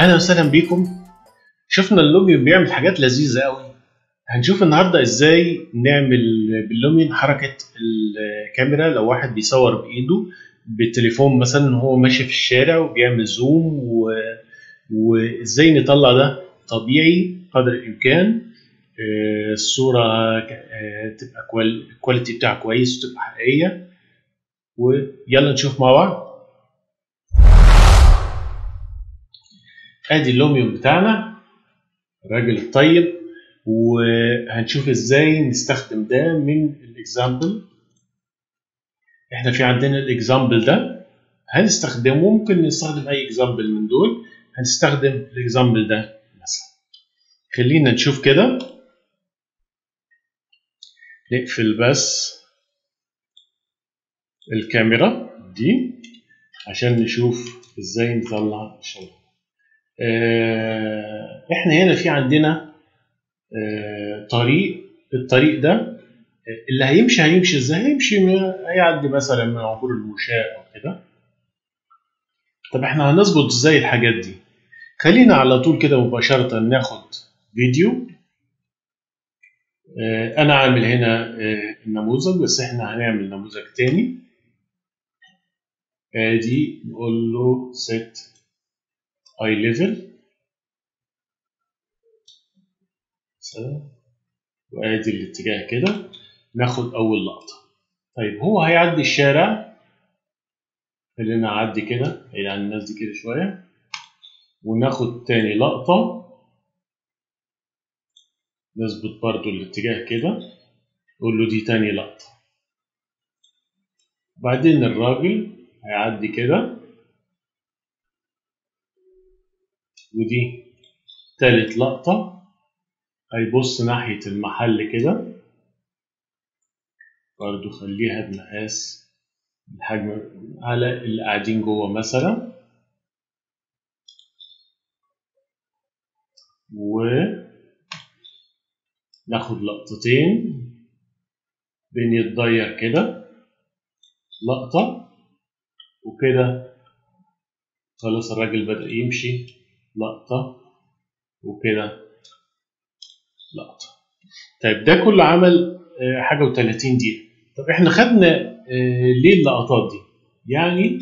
اهلا وسهلا بيكم شفنا اللوميون بيعمل حاجات لذيذه قوي هنشوف النهارده ازاي نعمل باللوميون حركه الكاميرا لو واحد بيصور بايده بالتليفون مثلا وهو ماشي في الشارع وبيعمل زوم و... وازاي نطلع ده طبيعي قدر الامكان آه، الصوره آه، تبقى كوال... الكواليتي بتاعها كويس وتبقى حقيقيه ويلا نشوف مع بعض ادي اللوميون بتاعنا الراجل الطيب وهنشوف ازاي نستخدم ده من الاكزامبل احنا في عندنا الاكزامبل ده هنستخدمه ممكن نستخدم اي اكزامبل من دول هنستخدم الاكزامبل ده مثلا خلينا نشوف كده نقفل بس الكاميرا دي عشان نشوف ازاي نطلع الشغل احنا هنا في عندنا طريق الطريق ده اللي هيمشي هيمشي ازاي هيمشي هيعدي مثلا من عبور المشاة او كده طب احنا هنظبط ازاي الحاجات دي خلينا على طول كده مباشرة ناخد فيديو انا عامل هنا النموذج بس احنا هنعمل نموذج تاني ادي نقول له set اي ليفل وادي الاتجاه كده ناخد اول لقطه طيب هو هيعدي الشارع خلينا نعدي كده بعيد عن الناس دي كده شويه وناخد تاني لقطه نظبط برضو الاتجاه كده نقول له دي تاني لقطه بعدين الراجل هيعدي كده ودي تالت لقطة هيبص ناحية المحل كده برضو خليها بمقاس الحجم على اللي قاعدين جوه مثلا و ناخد لقطتين بين يتضير كده لقطة وكده خلاص الراجل بدأ يمشي لقطة وكده لقطة طيب ده كله عمل حاجة و30 دقيقة طب احنا خدنا ليه اللقطات دي يعني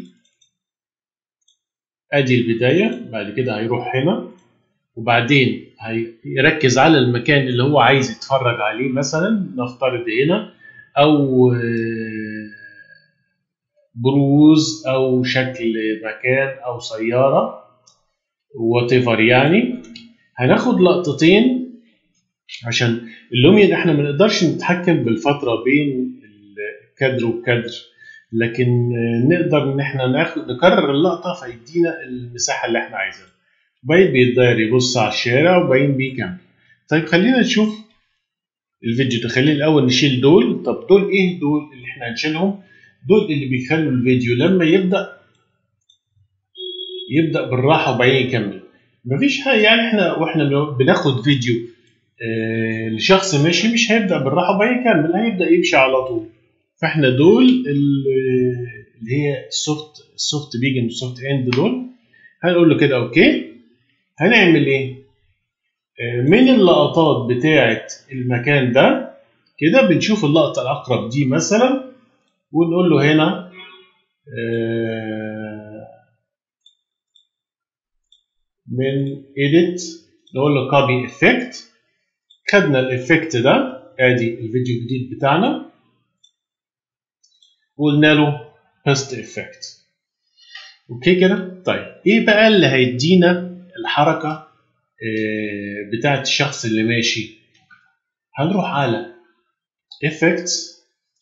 ادي البداية بعد كده هيروح هنا وبعدين هيركز على المكان اللي هو عايز يتفرج عليه مثلا نفترض هنا او بروز او شكل مكان او سياره وات يعني هناخد لقطتين عشان اللوميون احنا ما نقدرش نتحكم بالفتره بين الكادر والكادر لكن نقدر ان احنا ناخد نكرر اللقطه فيدينا المساحه اللي احنا عايزينها باين بيتداير يبص على الشارع وباين بيكمل طيب خلينا نشوف الفيديو ده خلينا الاول نشيل دول طب دول ايه دول اللي احنا هنشيلهم دول اللي بيخلوا الفيديو لما يبدا يبدا بالراحه وبعدين يكمل مفيش حاجه يعني احنا واحنا بناخد فيديو آه لشخص ماشي مش هيبدا بالراحه وبعدين يكمل هيبدا يمشي على طول فاحنا دول اللي هي السوفت السوفت بيجن والسوفت اند دول هنقول له كده اوكي هنعمل ايه آه من اللقطات بتاعه المكان ده كده بنشوف اللقطه الاقرب دي مثلا ونقول له هنا من edit نقول له copy effect خدنا الافكت ده ادي الفيديو الجديد بتاعنا وقلنا له paste effect اوكي كده طيب ايه بقى اللي هيدينا الحركه بتاعت الشخص اللي ماشي هنروح على effects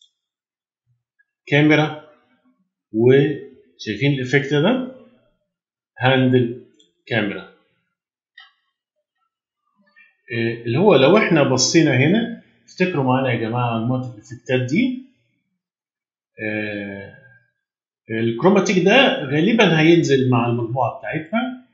كاميرا وشايفين الافكت ده هاندل كاميرا اللي هو لو احنا بصينا هنا افتكروا معانا يا جماعه مجموعه الافكتات دي الكروماتيك ده غالبا هينزل مع المجموعه بتاعتنا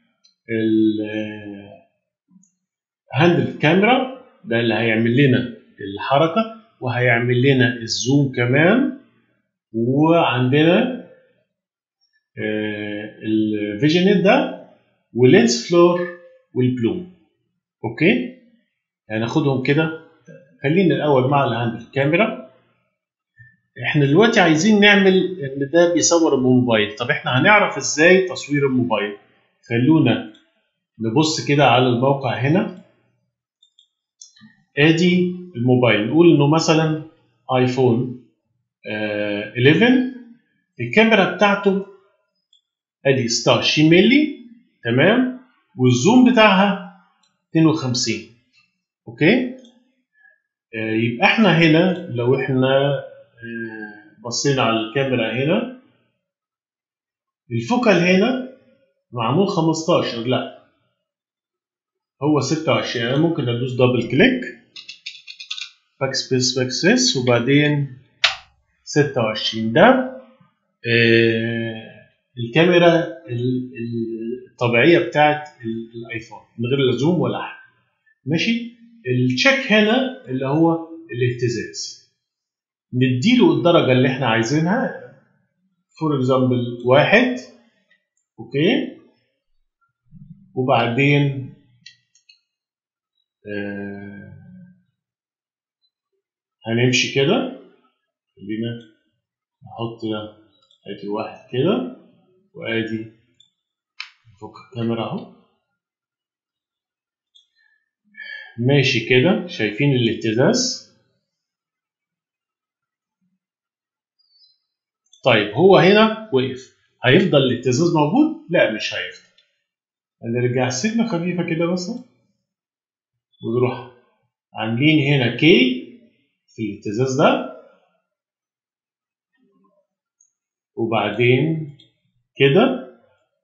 هاندل كاميرا ده اللي هيعمل لنا الحركه وهيعمل لنا الزوم كمان وعندنا الفيجنت ده ولينس فلور والبلوم اوكي هناخدهم كده خلينا الاول مع الهاند كاميرا احنا دلوقتي عايزين نعمل ان ده بيصور بموبايل طب احنا هنعرف ازاي تصوير الموبايل خلونا نبص كده على الموقع هنا ادي الموبايل نقول انه مثلا ايفون آه 11 الكاميرا بتاعته ادي 16 مللي تمام والزوم بتاعها 52 اوكي آه يبقى احنا هنا لو احنا آه بصينا على الكاميرا هنا الفوكال هنا معمول 15 لا هو 26 انا ممكن ادوس دبل كليك باك سبيس باك سبيس وبعدين 26 ده آه الكاميرا الطبيعيه بتاعت الايفون من غير لا زوم ولا حاجه ماشي التشيك هنا اللي هو الاهتزاز نديله الدرجه اللي احنا عايزينها فور اكزامبل واحد اوكي وبعدين آه هنمشي كده خلينا نحط ده ادي واحد كده وادي فوق الكاميرا اهو ماشي كده شايفين الاهتزاز طيب هو هنا وقف هيفضل الاهتزاز موجود؟ لا مش هيفضل هنرجع سنة خفيفة كده مثلا ونروح عاملين هنا كي في الاهتزاز ده وبعدين كده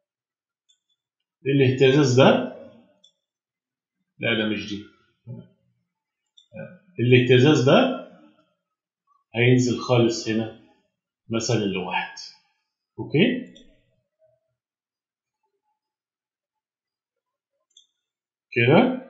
الاهتزاز ده لا لا مش دي الاهتزاز ده هينزل خالص هنا مثلا لواحد اوكي كده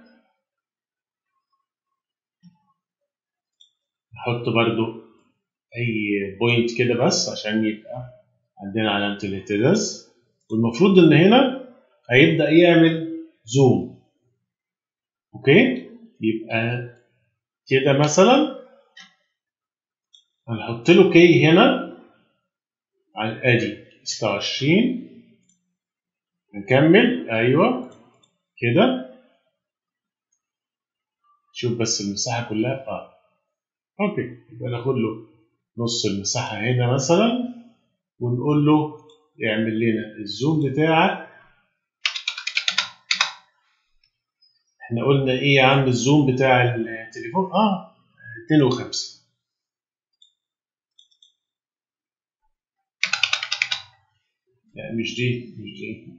نحط برضو اي بوينت كده بس عشان يبقى عندنا علامة الاهتزاز والمفروض ان هنا هيبدأ يعمل زوم اوكي يبقى كده مثلا هنحط له كي هنا على ادي 26 نكمل ايوه كده شوف بس المساحة كلها اه اوكي يبقى ناخد له نص المساحة هنا مثلا ونقول له يعمل لنا الزوم بتاعك احنا قلنا ايه يا عم الزوم بتاع التليفون اه 52 لا مش دي مش دي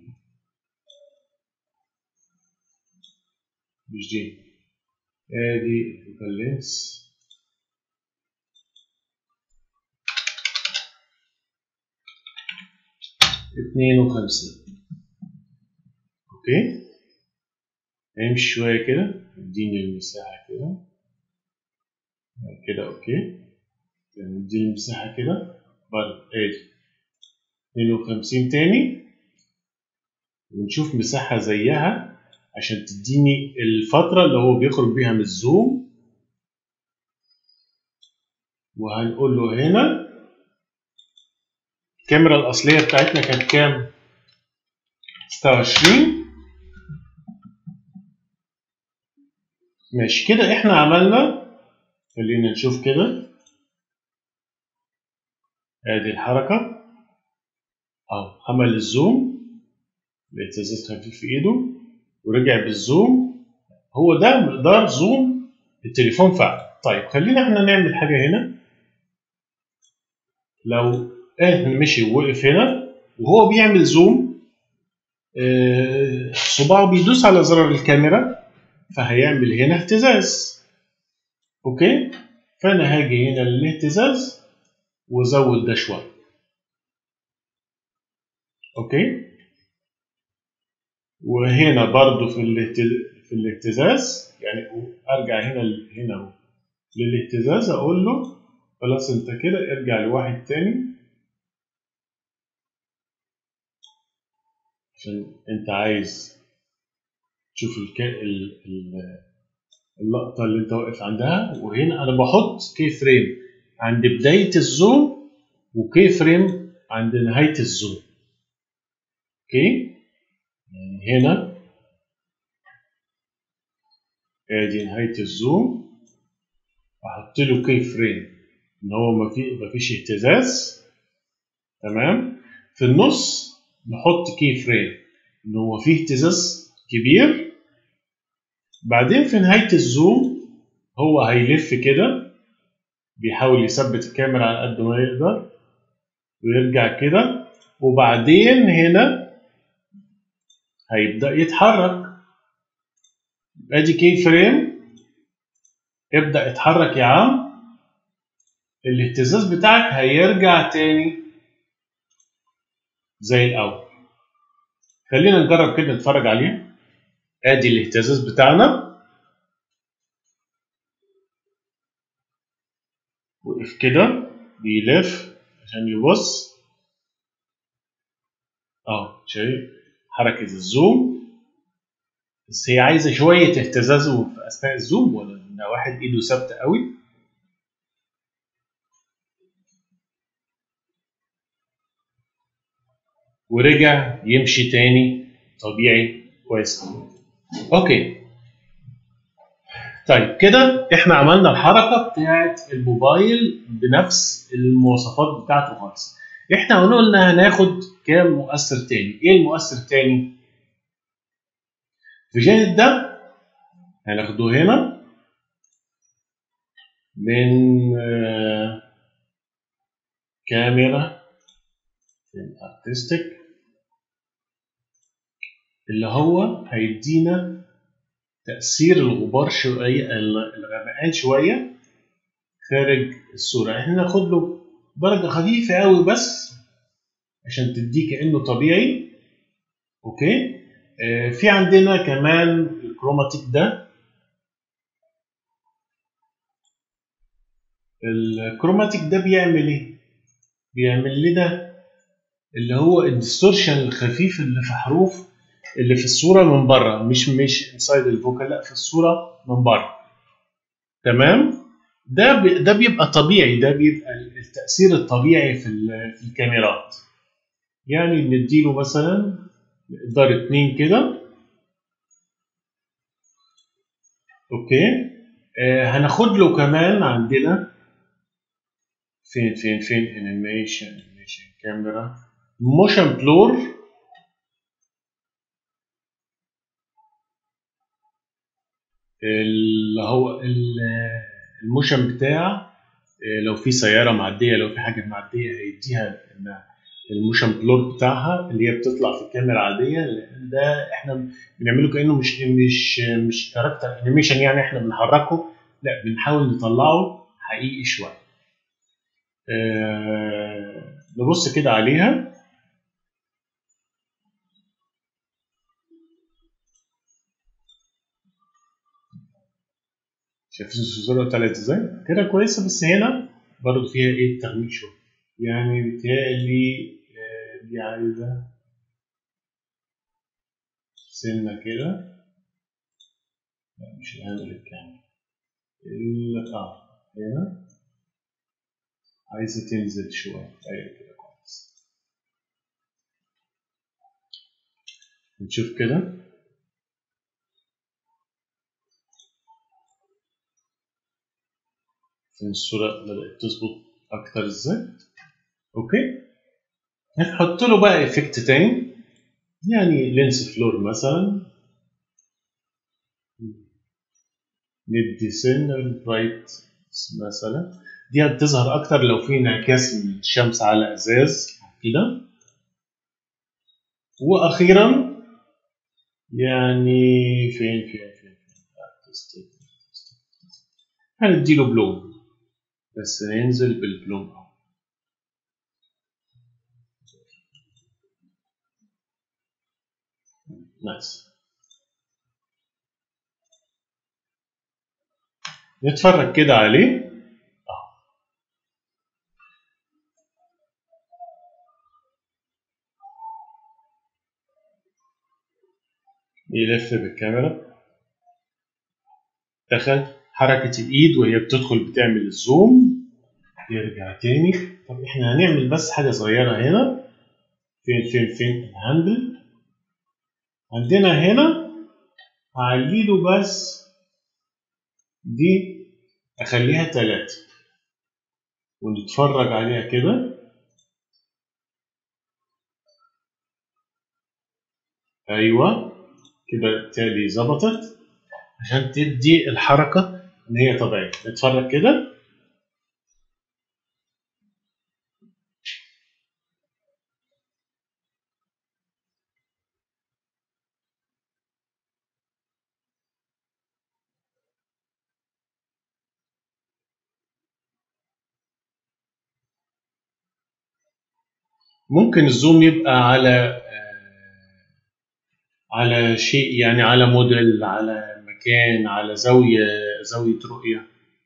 مش دي ادي الفوكال لينس اتنين وخمسين اوكي امشي شوية كده اديني المساحة كده كده اوكي اديني المساحة كده برضه ادي اتنين وخمسين تاني ونشوف مساحة زيها عشان تديني الفترة اللي هو بيخرج بيها من الزوم وهنقول له هنا الكاميرا الأصلية بتاعتنا كانت كام؟ 26 ماشي كده احنا عملنا خلينا نشوف كده ادي الحركة اهو عمل الزوم الاهتزاز خفيف في ايده ورجع بالزوم هو ده مقدار زوم التليفون فعلا طيب خلينا احنا نعمل حاجة هنا لو احنا مشي ووقف هنا وهو بيعمل زوم آه صباعه بيدوس على زرار الكاميرا فهيعمل هنا اهتزاز اوكي فانا هاجي هنا للاهتزاز وازود ده شويه اوكي وهنا برضو في في الاهتزاز يعني ارجع هنا هنا للاهتزاز اقول له خلاص انت كده ارجع لواحد تاني عشان انت عايز تشوف الك... ال... ال... اللقطة اللي انت واقف عندها وهنا انا بحط كي فريم عند بداية الزوم وكي فريم عند نهاية الزوم اوكي يعني هنا ادي نهاية الزوم احط له كي فريم ان هو ما في ما فيش اهتزاز تمام في النص نحط كي فريم ان هو فيه اهتزاز كبير بعدين في نهاية الزوم هو هيلف كده بيحاول يثبت الكاميرا على قد ما يقدر ويرجع كده وبعدين هنا هيبدأ يتحرك ادي كي فريم ابدأ اتحرك يا عم الاهتزاز بتاعك هيرجع تاني زي الأول خلينا نجرب كده نتفرج عليه ادي الاهتزاز بتاعنا وقف كده بيلف عشان يبص اه شايف حركة الزوم بس هي عايزة شوية اهتزاز في أثناء الزوم ولا إن واحد إيده ثابتة قوي ورجع يمشي تاني طبيعي كويس اوكي طيب كده احنا عملنا الحركه بتاعت الموبايل بنفس المواصفات بتاعته خالص احنا قلنا هناخد كام مؤثر تاني ايه المؤثر التاني في جانب ده هناخده هنا من آه كاميرا الارتستيك اللي هو هيدينا تأثير الغبار شوية الغمقان شوية خارج الصورة احنا ناخد له درجة خفيفة قوي بس عشان تديه كأنه طبيعي اوكي اه في عندنا كمان الكروماتيك ده الكروماتيك ده بيعمل ايه؟ بيعمل لنا اللي هو الديستورشن الخفيف اللي في حروف اللي في الصوره من بره مش مش انسايد الفوكال لا في الصوره من بره تمام ده بي ده بيبقى طبيعي ده بيبقى التاثير الطبيعي في في الكاميرات يعني نديله مثلا مقدار اتنين كده اوكي آه هناخد له كمان عندنا فين فين فين انيميشن انيميشن كاميرا موشن بلور اللي هو الموشن بتاع لو في سياره معديه لو في حاجه معديه هيديها الموشن بلور بتاعها اللي هي بتطلع في الكاميرا عاديه لان ده احنا بنعمله كانه مش مش مش كاركتر انيميشن يعني احنا بنحركه لا بنحاول نطلعه حقيقي شويه أه نبص كده عليها شايفين الصورة طلعت ازاي؟ كده كويسة بس هنا برضه فيها ايه تغميق شوية يعني بيتهيألي دي عايزة سنة كده لا مش الهاندل الكامل اه هنا عايزة تنزل شوية أيوة كده كويس نشوف كده الصورة بدأت تظبط أكتر إزاي أوكي هنحط له بقى إفكت تاني يعني لينس فلور مثلا ندي سن البرايت مثلا دي هتظهر أكتر لو في انعكاس من الشمس على إزاز كده وأخيرا يعني فين فين فين فين هنديله بلون بس ننزل بالبلوم أهو نايس نتفرج كده عليه يلف بالكاميرا دخل حركة الإيد وهي بتدخل بتعمل الزوم يرجع تاني طب احنا هنعمل بس حاجة صغيرة هنا فين فين فين الهاندل عندنا هنا هعليله بس دي اخليها تلاتة ونتفرج عليها كده ايوه كده بالتالي ظبطت عشان تدي الحركة ان هي طبيعية نتفرج كده ممكن الزوم يبقى على على شيء يعني على موديل على مكان على زاوية زاوية رؤية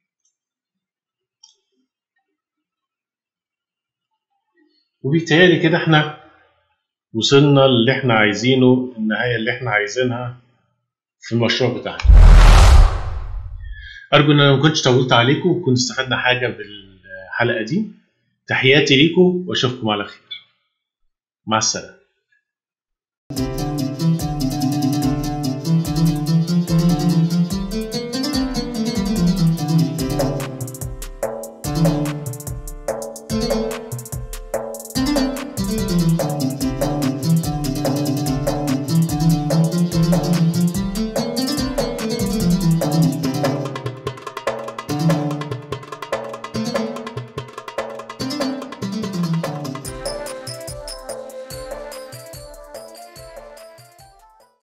وبالتالي كده احنا وصلنا اللي احنا عايزينه النهاية اللي احنا عايزينها في المشروع بتاعنا أرجو إن أنا ما كنتش طولت عليكم وكنت استفدنا حاجة بالحلقة دي تحياتي ليكم وأشوفكم على خير مع السلامة thank you